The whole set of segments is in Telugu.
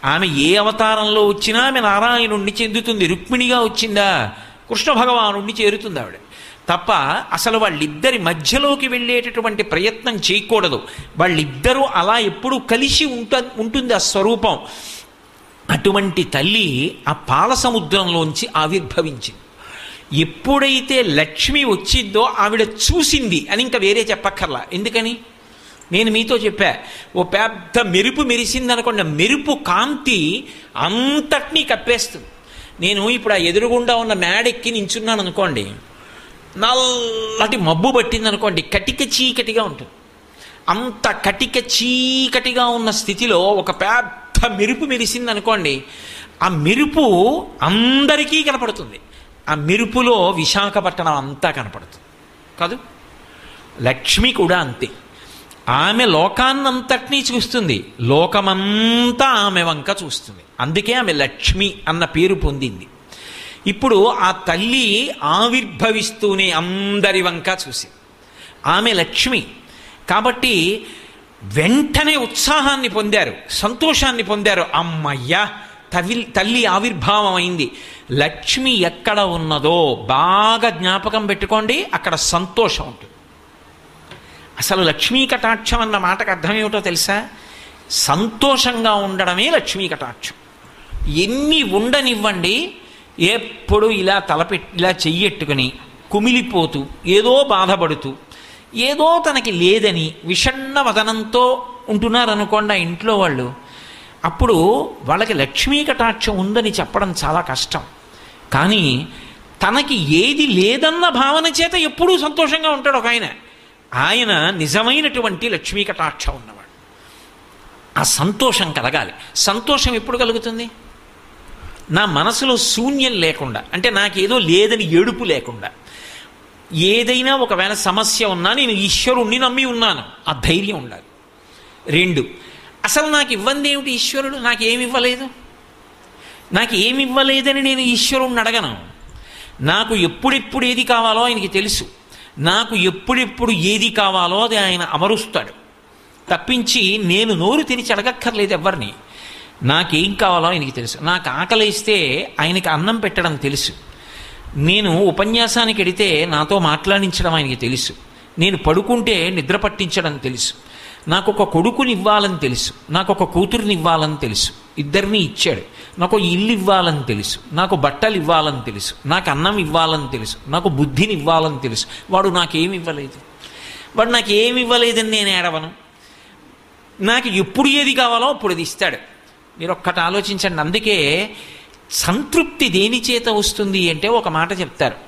ఆమె ఏ అవతారంలో వచ్చినా ఆమె నారాయణుణ్ణి చెందుతుంది రుక్మిణిగా వచ్చిందా కృష్ణ భగవానుణ్ణి చేరుతుంది ఆవిడ తప్ప అసలు వాళ్ళిద్దరి మధ్యలోకి వెళ్ళేటటువంటి ప్రయత్నం చేయకూడదు వాళ్ళిద్దరూ అలా ఎప్పుడూ కలిసి ఉంట ఉంటుంది ఆ స్వరూపం అటువంటి తల్లి ఆ పాల సముద్రంలోంచి ఆవిర్భవించింది ఎప్పుడైతే లక్ష్మి వచ్చిందో ఆవిడ చూసింది అని ఇంకా వేరే చెప్పక్కర్లా ఎందుకని నేను మీతో చెప్పా ఓ పెద్ద మెరుపు మెరిసింది అనుకోండి ఆ మెరుపు కాంతి అంతటినీ కప్పేస్తుంది నేను ఇప్పుడు ఆ ఎదురుగుండా ఉన్న మేడెక్కి నించున్నాను అనుకోండి నల్లటి మబ్బు పట్టింది అనుకోండి కటిక చీకటిగా ఉంటుంది అంత కటిక చీకటిగా ఉన్న స్థితిలో ఒక పెద్ద మెరుపు మెరిసింది అనుకోండి ఆ మెరుపు అందరికీ కనపడుతుంది ఆ మెరుపులో విశాఖపట్నం అంతా కనపడుతుంది కాదు లక్ష్మి కూడా అంతే ఆమె లోకాన్నంతటినీ చూస్తుంది లోకమంతా ఆమె వంక చూస్తుంది అందుకే ఆమె లక్ష్మి అన్న పేరు పొందింది ఇప్పుడు ఆ తల్లి ఆవిర్భవిస్తూనే అందరి వంక చూసి ఆమె లక్ష్మి కాబట్టి వెంటనే ఉత్సాహాన్ని పొందారు సంతోషాన్ని పొందారు అమ్మయ్యా తవి తల్లి ఆవిర్భావం అయింది లక్ష్మి ఎక్కడ ఉన్నదో బాగా జ్ఞాపకం పెట్టుకోండి అక్కడ సంతోషం ఉంటుంది అసలు లక్ష్మీ కటాక్షం అన్న మాటకు అర్థం ఏమిటో తెలుసా సంతోషంగా ఉండడమే లక్ష్మీ కటాక్షం ఎన్ని ఉండనివ్వండి ఎప్పుడు ఇలా తలపెట్టి ఇలా చెయ్యెట్టుకుని కుమిలిపోతూ ఏదో బాధపడుతూ ఏదో తనకి లేదని విషణ్ణ వదనంతో ఉంటున్నారనుకోండి ఆ ఇంట్లో వాళ్ళు అప్పుడు వాళ్ళకి లక్ష్మీ కటాక్షం ఉందని చెప్పడం చాలా కష్టం కానీ తనకి ఏది లేదన్న భావన చేత ఎప్పుడూ సంతోషంగా ఉంటాడు ఒక ఆయన ఆయన నిజమైనటువంటి లక్ష్మీ కటాక్షం ఉన్నవాడు ఆ సంతోషం కలగాలి సంతోషం ఎప్పుడు కలుగుతుంది నా మనసులో శూన్యం లేకుండా అంటే నాకేదో లేదని ఏడుపు లేకుండా ఏదైనా ఒకవేళ సమస్య ఉన్నా నేను ఈశ్వరుణ్ణి నమ్మి ఉన్నాను ఆ ధైర్యం ఉండాలి రెండు అసలు నాకు ఇవ్వంది ఏమిటి ఈశ్వరుడు నాకు ఏమి ఇవ్వలేదు నాకు ఏమి ఇవ్వలేదని నేను ఈశ్వరుణ్ణి అడగను నాకు ఎప్పుడెప్పుడు ఏది కావాలో ఆయనకి తెలుసు నాకు ఎప్పుడెప్పుడు ఏది కావాలో అది ఆయన అమరుస్తాడు తప్పించి నేను నోరు తెరిచి అడగక్కర్లేదు ఎవరిని నాకేం కావాలో ఆయనకి తెలుసు నాకు ఆకలిస్తే ఆయనకి అన్నం పెట్టడం తెలుసు నేను ఉపన్యాసానికి వెడితే నాతో మాట్లాడించడం ఆయనకి తెలుసు నేను పడుకుంటే నిద్ర పట్టించడం తెలుసు నాకు ఒక కొడుకుని ఇవ్వాలని తెలుసు నాకు ఒక కూతురుని ఇవ్వాలని తెలుసు ఇద్దరిని ఇచ్చాడు నాకు ఇల్లు ఇవ్వాలని తెలుసు నాకు బట్టలు ఇవ్వాలని తెలుసు నాకు అన్నం ఇవ్వాలని తెలుసు నాకు బుద్ధిని ఇవ్వాలని తెలుసు వాడు నాకేమి ఇవ్వలేదు వాడు నాకు ఏమి ఇవ్వలేదని నేను ఏడవను నాకు ఎప్పుడు ఏది కావాలో అప్పుడు అది ఇస్తాడు మీరు ఒక్కటి ఆలోచించండి అందుకే సంతృప్తి దేని చేత వస్తుంది అంటే ఒక మాట చెప్తారు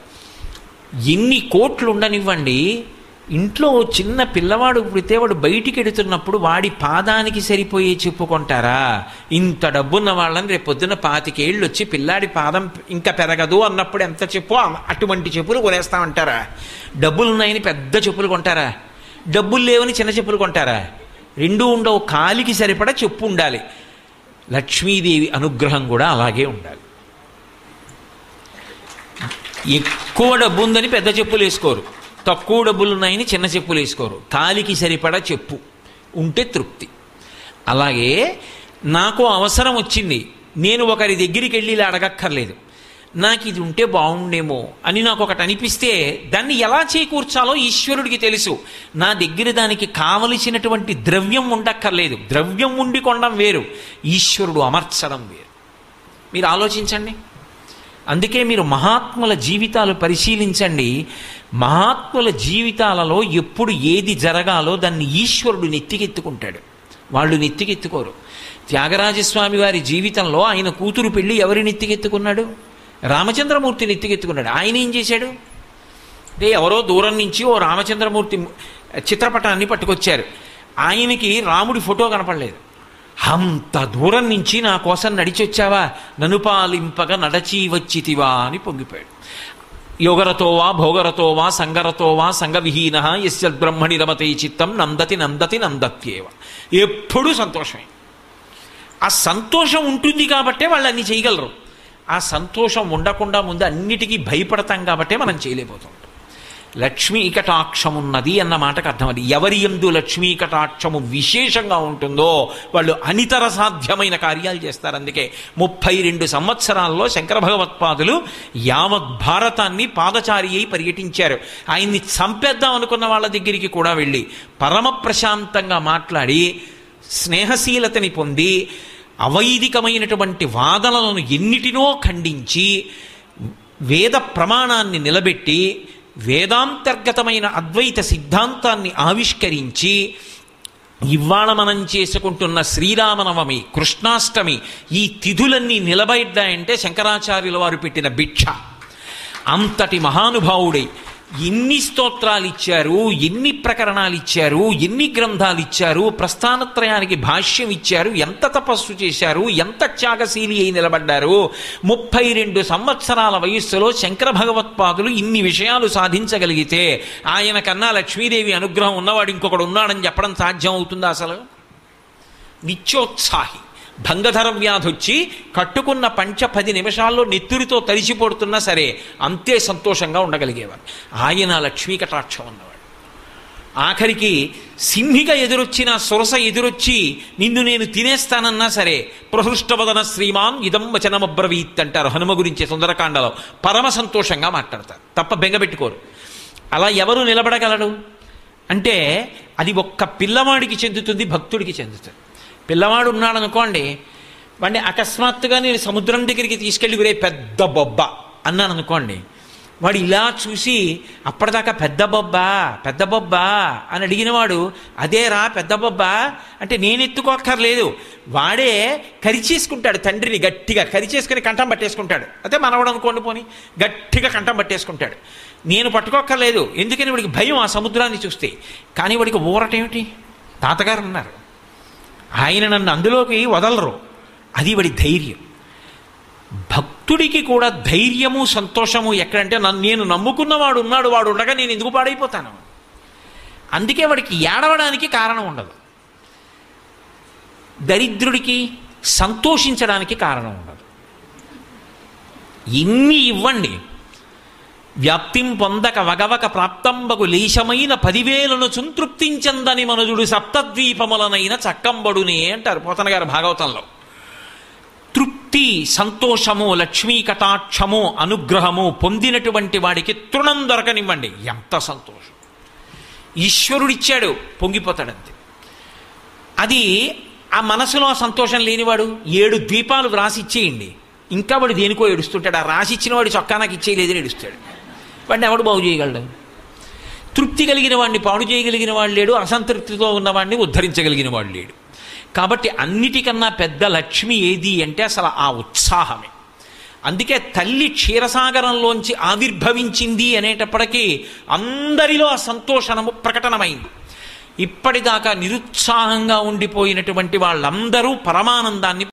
ఎన్ని కోట్లు ఉండనివ్వండి ఇంట్లో ఓ చిన్న పిల్లవాడు పుడితే వాడు బయటికి ఎడుతున్నప్పుడు వాడి పాదానికి సరిపోయే చెప్పుకుంటారా ఇంత డబ్బున్న వాళ్ళని రేపు పొద్దున్న పాతికేళ్ళు వచ్చి పిల్లాడి పాదం ఇంకా పెరగదు అన్నప్పుడు ఎంత చెప్పు అటువంటి చెప్పులు కొనేస్తామంటారా డబ్బులు ఉన్నాయని పెద్ద చెప్పులు కొంటారా డబ్బులు లేవని చిన్న చెప్పులు కొంటారా రెండు ఉండవు కాలికి సరిపడా చెప్పు ఉండాలి లక్ష్మీదేవి అనుగ్రహం కూడా అలాగే ఉండాలి ఎక్కువ డబ్బు ఉందని పెద్ద చెప్పులు వేసుకోరు తక్కువ డబ్బులు ఉన్నాయని చిన్న చెప్పులు వేసుకోరు కాలికి సరిపడా చెప్పు ఉంటే తృప్తి అలాగే నాకు అవసరం వచ్చింది నేను ఒకరి దగ్గరికి వెళ్ళి ఇలా అడగక్కర్లేదు నాకు ఇది ఉంటే బాగుండేమో అని నాకు ఒకటి అనిపిస్తే దాన్ని ఎలా చేకూర్చాలో ఈశ్వరుడికి తెలుసు నా దగ్గర దానికి కావలసినటువంటి ద్రవ్యం ఉండక్కర్లేదు ద్రవ్యం ఉండి కొనడం వేరు ఈశ్వరుడు అమర్చడం వేరు మీరు ఆలోచించండి అందుకే మీరు మహాత్ముల జీవితాలు పరిశీలించండి మహాత్ముల జీవితాలలో ఎప్పుడు ఏది జరగాలో దాన్ని ఈశ్వరుడు నెత్తికెత్తుకుంటాడు వాళ్ళు నెత్తికెత్తుకోరు త్యాగరాజస్వామి వారి జీవితంలో ఆయన కూతురు పెళ్లి ఎవరి నెత్తికెత్తుకున్నాడు రామచంద్రమూర్తి నెత్తికెత్తుకున్నాడు ఆయన ఏం చేశాడు అంటే ఎవరో దూరం నుంచి ఓ రామచంద్రమూర్తి చిత్రపటాన్ని పట్టుకొచ్చారు ఆయనకి రాముడి ఫోటో కనపడలేదు అంత దూరం నుంచి నా కోసం నడిచి వచ్చావా నన్ను పాలింపగా నడచి వచ్చితివా అని పొంగిపోయాడు యోగరతో వా భోగరతో వా సంగరతో వా సంగవిహీన యస్యద్బ్రహ్మణి రమతే చిత్తం నందతి నందతి నందత్యేవ ఎప్పుడూ సంతోషమే ఆ సంతోషం ఉంటుంది కాబట్టే వాళ్ళు అన్ని చేయగలరు ఆ సంతోషం ఉండకుండా ముందు అన్నిటికీ భయపడతాం కాబట్టే మనం చేయలేకపోతాం లక్ష్మీ కటాక్షమున్నది అన్న మాటకు అర్థం అది ఎవరి ఎందు లక్ష్మీ కటాక్షము విశేషంగా ఉంటుందో వాళ్ళు అనితర సాధ్యమైన కార్యాలు చేస్తారు అందుకే ముప్పై రెండు సంవత్సరాల్లో శంకర భగవత్పాదులు యావత్ భారతాన్ని పాదచారి అయి పర్యటించారు ఆయన్ని చంపేద్దాం అనుకున్న వాళ్ళ దగ్గరికి కూడా వెళ్ళి పరమ ప్రశాంతంగా మాట్లాడి స్నేహశీలతని పొంది అవైదికమైనటువంటి వాదనలను ఎన్నిటినో ఖండించి వేద ప్రమాణాన్ని నిలబెట్టి వేదాంతర్గతమైన అద్వైత సిద్ధాంతాన్ని ఆవిష్కరించి ఇవాళ మనం చేసుకుంటున్న శ్రీరామనవమి కృష్ణాష్టమి ఈ తిథులన్నీ నిలబడ్డాయంటే శంకరాచార్యుల వారు పెట్టిన భిక్ష అంతటి మహానుభావుడై ఎన్ని స్తోత్రాలు ఇచ్చారు ఎన్ని ప్రకరణాలు ఇచ్చారు ఎన్ని గ్రంథాలు ఇచ్చారు ప్రస్థానత్రయానికి భాష్యం ఇచ్చారు ఎంత తపస్సు చేశారు ఎంత త్యాగశీలి అయి నిలబడ్డారు ముప్పై రెండు సంవత్సరాల వయస్సులో శంకర భగవత్పాదులు ఇన్ని విషయాలు సాధించగలిగితే ఆయన కన్నా లక్ష్మీదేవి అనుగ్రహం ఉన్నవాడు ఇంకొకడు ఉన్నాడని చెప్పడం సాధ్యం అవుతుందా అసలు నిత్యోత్సాహి భంగధర వ్యాధి వచ్చి కట్టుకున్న పంచ పది నిమిషాల్లో నెత్తురితో తడిసిపోడుతున్నా సరే అంతే సంతోషంగా ఉండగలిగేవారు ఆయన లక్ష్మీ కటాక్షం ఉన్నవాడు ఆఖరికి సింహిక ఎదురొచ్చిన సొరస ఎదురొచ్చి నిన్ను నేను తినేస్తానన్నా సరే ప్రహృష్టవదన శ్రీమాన్ ఇదం వచనమబ్రవీత్ అంటారు హనుమ గురించి సుందరకాండలో పరమ సంతోషంగా మాట్లాడతారు తప్ప బెంగపెట్టుకోరు అలా ఎవరు నిలబడగలడు అంటే అది ఒక్క పిల్లవాడికి చెందుతుంది భక్తుడికి చెందుతుంది పిల్లవాడు ఉన్నాడు అనుకోండి వాడిని అకస్మాత్తుగా నేను సముద్రం దగ్గరికి తీసుకెళ్ళి వేరే పెద్ద బొబ్బ అన్నాను అనుకోండి వాడు ఇలా చూసి అప్పటిదాకా పెద్ద బొబ్బ పెద్ద బొబ్బ అని అడిగినవాడు అదేరా పెద్ద బొబ్బ అంటే నేను ఎత్తుకోక్కర్లేదు వాడే కరిచేసుకుంటాడు తండ్రిని గట్టిగా కరిచేసుకుని కంఠం పట్టేసుకుంటాడు అదే మనవడు అనుకోండి పోని గట్టిగా కంఠం పట్టేసుకుంటాడు నేను పట్టుకోక్కర్లేదు ఎందుకని వాడికి భయం ఆ సముద్రాన్ని చూస్తే కానీ వాడికి ఊరటేమిటి తాతగారు ఉన్నారు ఆయన నన్ను అందులోకి వదలరు అది వాడి ధైర్యం భక్తుడికి కూడా ధైర్యము సంతోషము ఎక్కడంటే నన్ను నేను నమ్ముకున్నవాడు ఉన్నాడు వాడు ఉండగా నేను ఎందుకు పాడైపోతాను అందుకే వాడికి ఏడవడానికి కారణం ఉండదు దరిద్రుడికి సంతోషించడానికి కారణం ఉండదు ఇన్ని ఇవ్వండి వ్యాప్తిం పొందక వగవక ప్రాప్తంబగు లేశమైన పదివేలను చుంతృప్తించందని మనుజుడు సప్తద్వీపములనైన చక్కంబడునే అంటారు పోతన గారు భాగవతంలో తృప్తి సంతోషము లక్ష్మీ కటాక్షము అనుగ్రహము పొందినటువంటి వాడికి తృణం దొరకనివ్వండి ఎంత సంతోషం ఈశ్వరుడిచ్చాడు పొంగిపోతాడంతే అది ఆ మనసులో ఆ సంతోషం లేనివాడు ఏడు ద్వీపాలు వ్రాసి ఇచ్చేయండి ఇంకా వాడు దేనికో ఏడుస్తుంటాడు ఆ రాసి ఇచ్చిన వాడు చొక్కా నాకు ఇచ్చేయలేదని ఏడుస్తాడు వాడిని ఎవడు బాగు చేయగలడు తృప్తి కలిగిన వాడిని పాడు చేయగలిగిన వాడు లేడు అసంతృప్తితో ఉన్నవాడిని ఉద్ధరించగలిగిన వాడు లేడు కాబట్టి అన్నిటికన్నా పెద్ద లక్ష్మి ఏది అంటే అసలు ఆ ఉత్సాహమే అందుకే తల్లి క్షీరసాగరంలోంచి ఆవిర్భవించింది అనేటప్పటికీ అందరిలో ఆ సంతోషణము ప్రకటనమైంది ఇప్పటిదాకా నిరుత్సాహంగా ఉండిపోయినటువంటి వాళ్ళందరూ పరమానందాన్ని